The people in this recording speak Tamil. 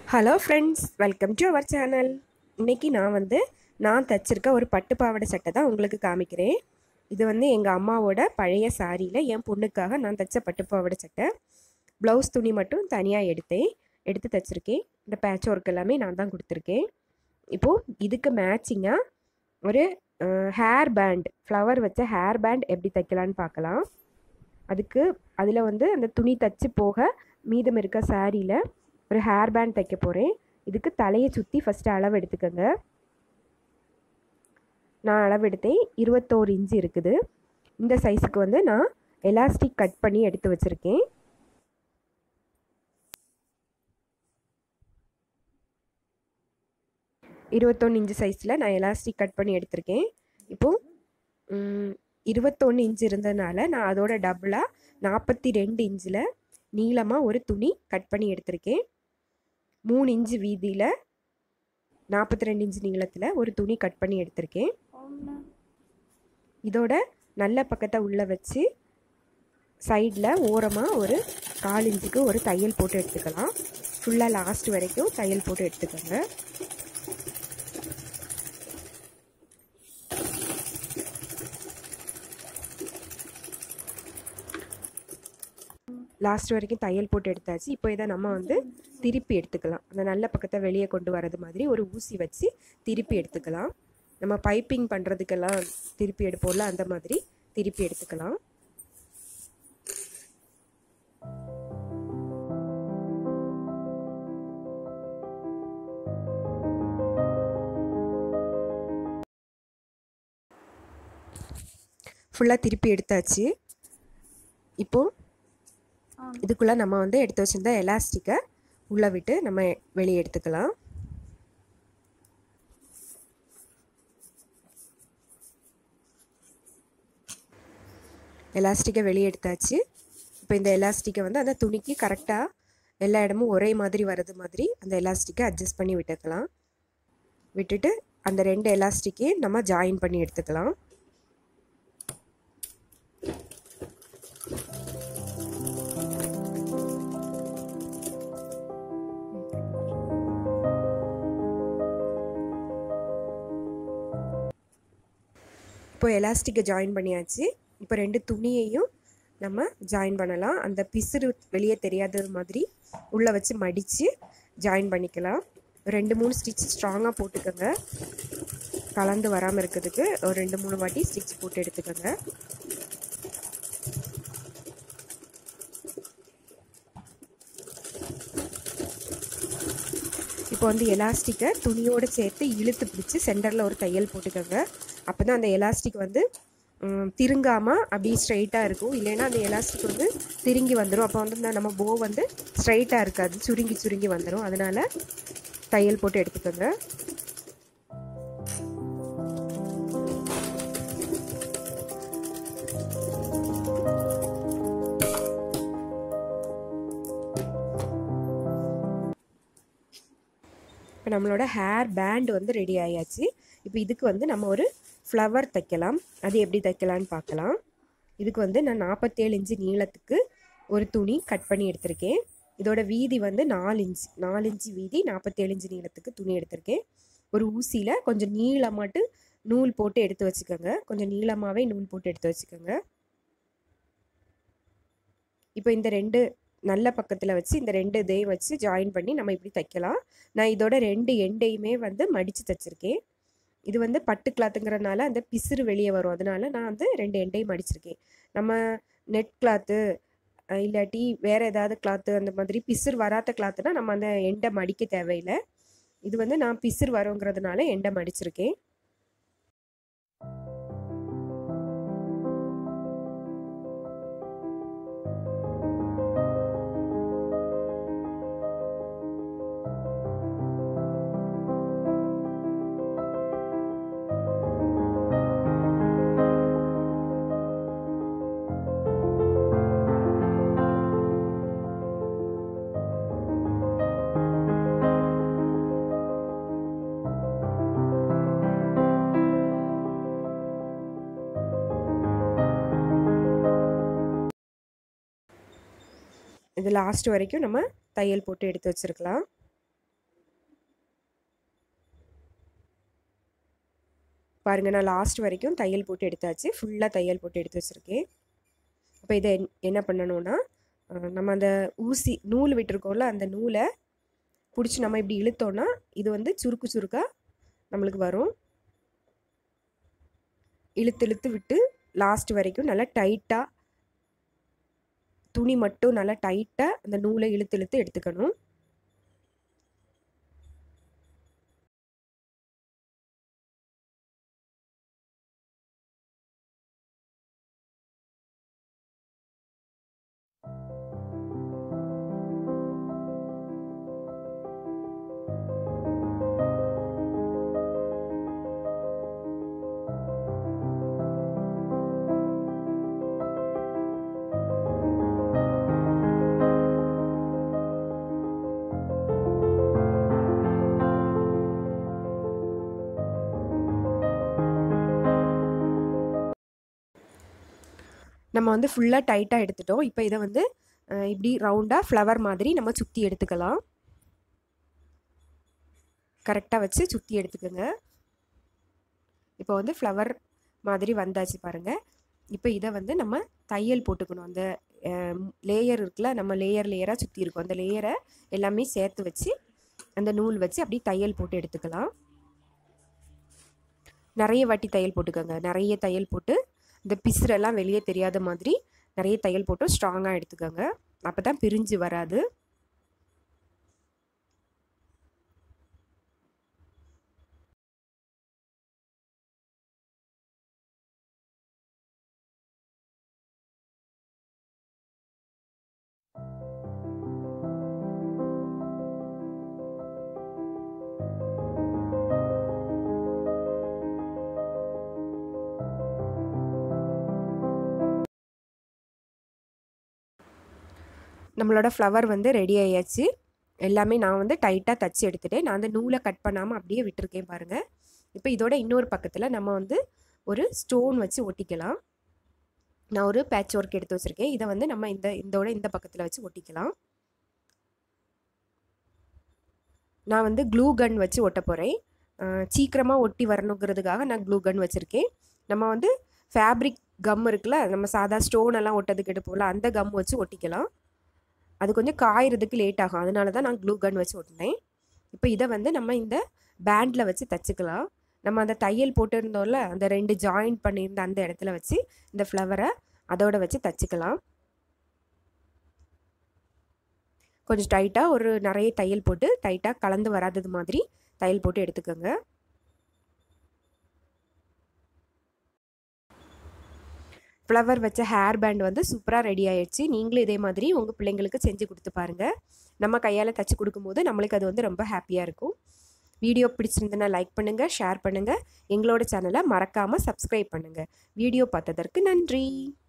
hello friends welcome to our channel இன்றைக்கி நான் வந்து நான் தச்சிருக்க ஒரு பட்டு பாவாடை சட்டை தான் உங்களுக்கு காமிக்கிறேன் இது வந்து எங்கள் அம்மாவோட பழைய சாரியில் என் பொண்ணுக்காக நான் தைச்ச பட்டு பாவாடை சட்டை ப்ளவுஸ் துணி மட்டும் தனியாக எடுத்தேன் எடுத்து தைச்சிருக்கேன் இந்த பேட்ச் ஒர்க் எல்லாமே நான் தான் கொடுத்துருக்கேன் இப்போது இதுக்கு மேட்சிங்காக ஒரு ஹேர் பேண்ட் ஃப்ளவர் வச்ச ஹேர் பேண்ட் எப்படி தைக்கலான்னு பார்க்கலாம் அதுக்கு அதில் வந்து அந்த துணி தச்சு போக மீதம் இருக்க சாரியில் ஒரு ஹேர் பேண்ட் தைக்க போகிறேன் இதுக்கு தலையை சுற்றி ஃபஸ்ட்டு அளவு எடுத்துக்கோங்க நான் அளவு எடுத்தேன் இருபத்தோரு இன்ச்சு இருக்குது இந்த சைஸுக்கு வந்து நான் எலாஸ்டிக் கட் பண்ணி எடுத்து வச்சுருக்கேன் இருபத்தொன்று இன்ச்சு சைஸில் நான் எலாஸ்டிக் கட் பண்ணி எடுத்திருக்கேன் இப்போது இருபத்தொன்று இன்ச்சு இருந்ததுனால நான் அதோட டபுளாக நாற்பத்தி ரெண்டு இன்ச்சில் நீளமாக ஒரு துணி கட் பண்ணி எடுத்திருக்கேன் மூணு இன்ச்சு வீதியில் நாற்பத்தி ரெண்டு இன்ச்சு நீளத்தில் ஒரு துணி கட் பண்ணி எடுத்திருக்கேன் இதோட நல்ல பக்கத்தை உள்ளே வச்சு சைடில் ஓரமாக ஒரு கால் இன்ச்சுக்கு ஒரு தையல் போட்டு எடுத்துக்கலாம் ஃபுல்லாக லாஸ்ட் வரைக்கும் தையல் போட்டு எடுத்துக்கோங்க லாஸ்ட் வரைக்கும் தையல் போட்டு எடுத்தாச்சு இப்போ இதை நம்ம வந்து திருப்பி எடுத்துக்கலாம் அந்த நல்ல பக்கத்தை வெளியே கொண்டு வரது மாதிரி ஒரு ஊசி வச்சு திருப்பி எடுத்துக்கலாம் நம்ம பைப்பிங் பண்ணுறதுக்கெல்லாம் திருப்பி எடுப்போம்ல அந்த மாதிரி திருப்பி எடுத்துக்கலாம் ஃபுல்லாக திருப்பி எடுத்தாச்சு இப்போது இதுக்குள்ளே நம்ம வந்து எடுத்து வச்சுருந்த எலாஸ்டிக்கை உள்ளே விட்டு நம்ம வெளியே எடுத்துக்கலாம் எலாஸ்டிக்கை வெளியே எடுத்தாச்சு இப்போ இந்த எலாஸ்டிக்கை வந்து அந்த துணிக்கு கரெக்டாக எல்லா இடமும் ஒரே மாதிரி வர்றது மாதிரி அந்த எலாஸ்டிக்கை அட்ஜஸ்ட் பண்ணி விட்டுக்கலாம் விட்டுட்டு அந்த ரெண்டு எலாஸ்டிக்கையும் நம்ம ஜாயின் பண்ணி எடுத்துக்கலாம் இப்போ எலாஸ்டிக்கை ஜாயின் பண்ணியாச்சு இப்போ ரெண்டு துணியையும் நம்ம ஜாயின் பண்ணலாம் அந்த பிசுறு வெளியே தெரியாத மாதிரி உள்ளே வச்சு மடித்து ஜாயின் பண்ணிக்கலாம் ரெண்டு மூணு ஸ்டிச் ஸ்ட்ராங்காக போட்டுக்கோங்க கலந்து வராமல் இருக்கிறதுக்கு ஒரு ரெண்டு மூணு வாட்டி ஸ்டிச் போட்டு எடுத்துக்கோங்க இப்போ வந்து எலாஸ்டிக்கை துணியோடு சேர்த்து இழுத்து பிடிச்சி சென்டரில் ஒரு தையல் போட்டுக்கோங்க அப்போ தான் அந்த எலாஸ்டிக் வந்து திருங்காமல் அப்படியே ஸ்ட்ரைட்டாக இருக்கும் இல்லைன்னா அந்த எலாஸ்டிக் வந்து திருங்கி வந்துடும் அப்போ வந்து நம்ம போ வந்து ஸ்ட்ரைட்டாக இருக்காது சுருங்கி சுருங்கி வந்துடும் அதனால் தையல் போட்டு எடுத்துக்கோங்க இப்போ நம்மளோட ஹேர் பேண்ட் வந்து ரெடி ஆயாச்சு இப்போ இதுக்கு வந்து நம்ம ஒரு ஃப்ளவர் தைக்கலாம் அது எப்படி தைக்கலான்னு பார்க்கலாம் இதுக்கு வந்து நான் நாற்பத்தேழு இன்ச்சு நீளத்துக்கு ஒரு துணி கட் பண்ணி எடுத்திருக்கேன் இதோட வீதி வந்து நாலு இன்ச் நாலு இன்ச்சு வீதி நாற்பத்தேழு இன்ச்சு நீளத்துக்கு துணி எடுத்திருக்கேன் ஒரு ஊசியில் கொஞ்சம் நீளமாட்டு நூல் போட்டு எடுத்து வச்சுக்கோங்க கொஞ்சம் நீளமாகவே நூல் போட்டு எடுத்து வச்சுக்கோங்க இப்போ இந்த ரெண்டு நல்ல பக்கத்தில் வச்சு இந்த ரெண்டு இதையும் வச்சு ஜாயின் பண்ணி நம்ம இப்படி தைக்கலாம் நான் இதோட ரெண்டு எண்டையுமே வந்து மடித்து தைச்சிருக்கேன் இது வந்து பட்டு கிளாத்துங்கிறனால அந்த பிசுறு வெளியே வரும் அதனால நான் வந்து ரெண்டு எண்டையும் மடிச்சிருக்கேன் நம்ம நெட் கிளாத்து இல்லாட்டி வேறு ஏதாவது கிளாத்து அந்த மாதிரி பிசுறு வராத கிளாத்துனா நம்ம அந்த எண்டை மடிக்க தேவையில்லை இது வந்து நான் பிசுறு வரோங்கிறதுனால எண்டை மடிச்சிருக்கேன் இது லாஸ்ட் வரைக்கும் நம்ம தையல் போட்டு எடுத்து வச்சுருக்கலாம் பாருங்கள் நான் லாஸ்ட் வரைக்கும் தையல் போட்டு எடுத்தாச்சு ஃபுல்லாக தையல் போட்டு எடுத்து வச்சுருக்கேன் அப்போ இதை என்ன பண்ணணும்னா நம்ம அந்த ஊசி நூல் விட்டுருக்கோம்ல அந்த நூலை பிடிச்சி நம்ம இப்படி இழுத்தோன்னா இது வந்து சுருக்கு சுருக்காக நம்மளுக்கு வரும் இழுத்து இழுத்து விட்டு லாஸ்ட் வரைக்கும் நல்லா டைட்டாக துணி மட்டும் நல்லா டைட்டாக அந்த நூலை இழுத்து இழுத்து எடுத்துக்கணும் நம்ம வந்து ஃபுல்லாக டைட்டாக எடுத்துட்டோம் இப்போ இதை வந்து இப்படி ரவுண்டாக ஃப்ளவர் மாதிரி நம்ம சுற்றி எடுத்துக்கலாம் கரெக்டாக வச்சு சுற்றி எடுத்துக்கோங்க இப்போ வந்து ஃப்ளவர் மாதிரி வந்தாச்சு பாருங்கள் இப்போ இதை வந்து நம்ம தையல் போட்டுக்கணும் அந்த லேயர் இருக்குல்ல நம்ம லேயர் லேயராக சுற்றி இருக்கும் அந்த லேயரை எல்லாமே சேர்த்து வச்சு அந்த நூல் வச்சு அப்படியே தையல் போட்டு எடுத்துக்கலாம் நிறைய வாட்டி தையல் போட்டுக்கோங்க நிறைய தையல் போட்டு இந்த பிசுரெல்லாம் வெளியே தெரியாத மாதிரி நிறைய தையல் போட்டு ஸ்ட்ராங்காக எடுத்துக்கோங்க அப்போ தான் பிரிஞ்சு வராது நம்மளோட ஃப்ளவர் வந்து ரெடி ஆயாச்சு எல்லாமே நான் வந்து டைட்டாக தச்சு எடுத்துகிட்டேன் நான் அந்த நூலை கட் பண்ணாமல் அப்படியே விட்டுருக்கேன் பாருங்கள் இப்போ இதோட இன்னொரு பக்கத்தில் நம்ம வந்து ஒரு ஸ்டோன் வச்சு ஒட்டிக்கலாம் நான் ஒரு பேட்ச் ஒர்க் எடுத்து வச்சுருக்கேன் இதை வந்து நம்ம இந்த இதோட இந்த பக்கத்தில் வச்சு ஒட்டிக்கலாம் நான் வந்து க்ளூ கன் வச்சு ஒட்ட போகிறேன் சீக்கிரமாக ஒட்டி வரணுங்கிறதுக்காக நான் க்ளூ கன் வச்சுருக்கேன் நம்ம வந்து ஃபேப்ரிக் கம் இருக்குல்ல நம்ம சாதா ஸ்டோன் எல்லாம் ஒட்டதுக்கு எடுப்போம்ல அந்த கம் வச்சு ஒட்டிக்கலாம் அது கொஞ்சம் காயறதுக்கு லேட் ஆகும் அதனால தான் நான் க்ளூ கன் வச்சு ஒட்டினேன் இப்போ இதை வந்து நம்ம இந்த பேண்டில் வச்சு தச்சுக்கலாம் நம்ம அந்த தையல் போட்டிருந்தோம்ல அந்த ரெண்டு ஜாயின் பண்ணியிருந்த அந்த இடத்துல வச்சு இந்த ஃப்ளவரை அதோட வச்சு தச்சுக்கலாம் கொஞ்சம் டைட்டாக ஒரு நிறைய தையல் போட்டு டைட்டாக கலந்து வராதது மாதிரி தையல் போட்டு எடுத்துக்கோங்க ஃப்ளவர் வச்ச ஹேர் பேண்ட் வந்து சூப்பராக ரெடி ஆயிடுச்சு நீங்களும் இதே மாதிரி உங்கள் பிள்ளைங்களுக்கு செஞ்சு கொடுத்து பாருங்கள் நம்ம கையால் தச்சு கொடுக்கும்போது நம்மளுக்கு அது வந்து ரொம்ப ஹாப்பியாக இருக்கும் வீடியோ பிடிச்சிருந்தனா லைக் பண்ணுங்கள் ஷேர் பண்ணுங்கள் எங்களோட சேனலை மறக்காமல் சப்ஸ்கிரைப் பண்ணுங்கள் வீடியோ பார்த்ததற்கு நன்றி